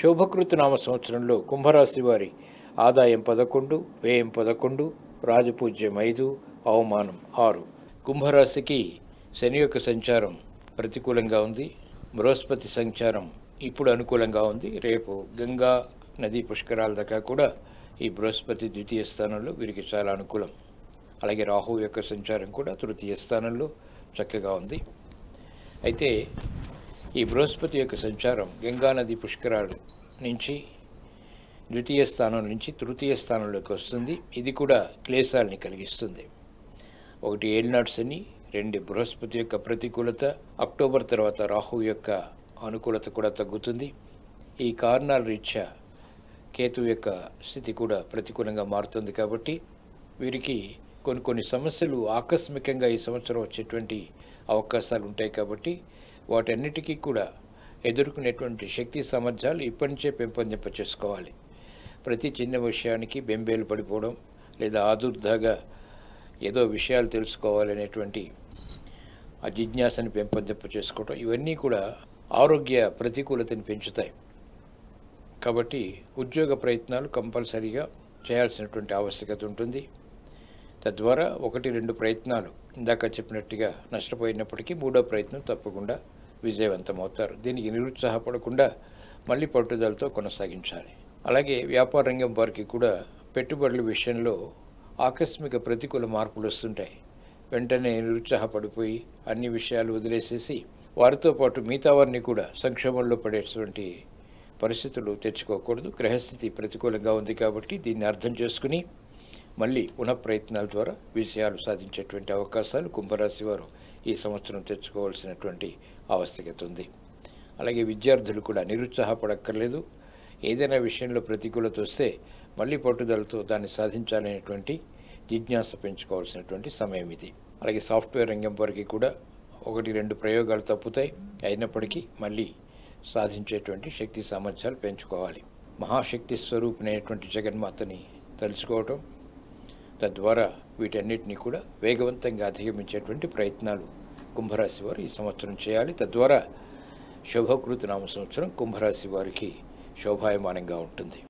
శోభకృత నామ సంవత్సరంలో కుంభరాశి వారి ఆదాయం పదకొండు వ్యయం పదకొండు రాజపూజ్యం ఐదు అవమానం ఆరు కుంభరాశికి శని యొక్క సంచారం ప్రతికూలంగా ఉంది బృహస్పతి సంచారం ఇప్పుడు అనుకూలంగా ఉంది రేపు గంగా నదీ పుష్కరాల దాకా కూడా ఈ బృహస్పతి ద్వితీయ స్థానంలో వీరికి చాలా అనుకూలం అలాగే రాహు యొక్క సంచారం కూడా తృతీయ స్థానంలో చక్కగా ఉంది అయితే ఈ బృహస్పతి యొక్క సంచారం గంగా నది పుష్కరాల నుంచి ద్వితీయ స్థానం నుంచి తృతీయ స్థానంలోకి వస్తుంది ఇది కూడా క్లేశాలని కలిగిస్తుంది ఒకటి ఏళ్ళనాడు శని రెండు బృహస్పతి యొక్క ప్రతికూలత అక్టోబర్ తర్వాత రాహు యొక్క అనుకూలత కూడా తగ్గుతుంది ఈ కారణాల రీత్యా కేతు యొక్క స్థితి కూడా ప్రతికూలంగా మారుతుంది కాబట్టి వీరికి కొన్ని కొన్ని సమస్యలు ఆకస్మికంగా ఈ సంవత్సరం వచ్చేటువంటి అవకాశాలు ఉంటాయి కాబట్టి వాటన్నిటికీ కూడా ఎదుర్కొనేటువంటి శక్తి సామర్థ్యాలు ఇప్పటి నుంచే పెంపొందింప చేసుకోవాలి ప్రతి చిన్న విషయానికి బెంబేలు పడిపోవడం లేదా ఆదుర్దాగా ఏదో విషయాలు తెలుసుకోవాలనేటువంటి ఆ జిజ్ఞాసని పెంపొందింప చేసుకోవడం ఇవన్నీ కూడా ఆరోగ్య ప్రతికూలతని పెంచుతాయి కాబట్టి ఉద్యోగ ప్రయత్నాలు కంపల్సరీగా చేయాల్సినటువంటి ఆవశ్యకత ఉంటుంది తద్వారా ఒకటి రెండు ప్రయత్నాలు ఇందాక చెప్పినట్టుగా నష్టపోయినప్పటికీ మూడో ప్రయత్నం తప్పకుండా విజయవంతమవుతారు దీనికి నిరుత్సాహపడకుండా మళ్ళీ పట్టుదలతో కొనసాగించాలి అలాగే వ్యాపార రంగం వారికి కూడా పెట్టుబడుల విషయంలో ఆకస్మిక ప్రతికూల మార్పులు వస్తుంటాయి వెంటనే నిరుత్సాహపడిపోయి అన్ని విషయాలు వదిలేసేసి వారితో పాటు మిగతా వారిని కూడా సంక్షోభంలో పడేటువంటి పరిస్థితులు తెచ్చుకోకూడదు గ్రహస్థితి ప్రతికూలంగా ఉంది కాబట్టి దీన్ని అర్థం చేసుకుని మళ్ళీ పునః ప్రయత్నాల ద్వారా విజయాలు సాధించేటువంటి అవకాశాలు కుంభరాశి వారు ఈ సంవత్సరం తెచ్చుకోవాల్సినటువంటి ఆవశ్యకత ఉంది అలాగే విద్యార్థులు కూడా నిరుత్సాహపడక్కర్లేదు ఏదైనా విషయంలో ప్రతికూలత వస్తే మళ్ళీ పట్టుదలతో దాన్ని సాధించాలనేటువంటి జిజ్ఞాస పెంచుకోవాల్సినటువంటి సమయం ఇది అలాగే సాఫ్ట్వేర్ రంగం వారికి కూడా ఒకటి రెండు ప్రయోగాలు తప్పుతాయి అయినప్పటికీ మళ్ళీ సాధించేటువంటి శక్తి సామర్థ్యాలు పెంచుకోవాలి మహాశక్తి స్వరూపినటువంటి జగన్మాతని తలుచుకోవటం తద్వారా వీటన్నిటిని కూడా వేగవంతంగా అధిగమించేటువంటి ప్రయత్నాలు కుంభరాశి వారు ఈ సంవత్సరం చేయాలి తద్వారా శుభకృతి నామ సంవత్సరం కుంభరాశి వారికి శోభాయమానంగా ఉంటుంది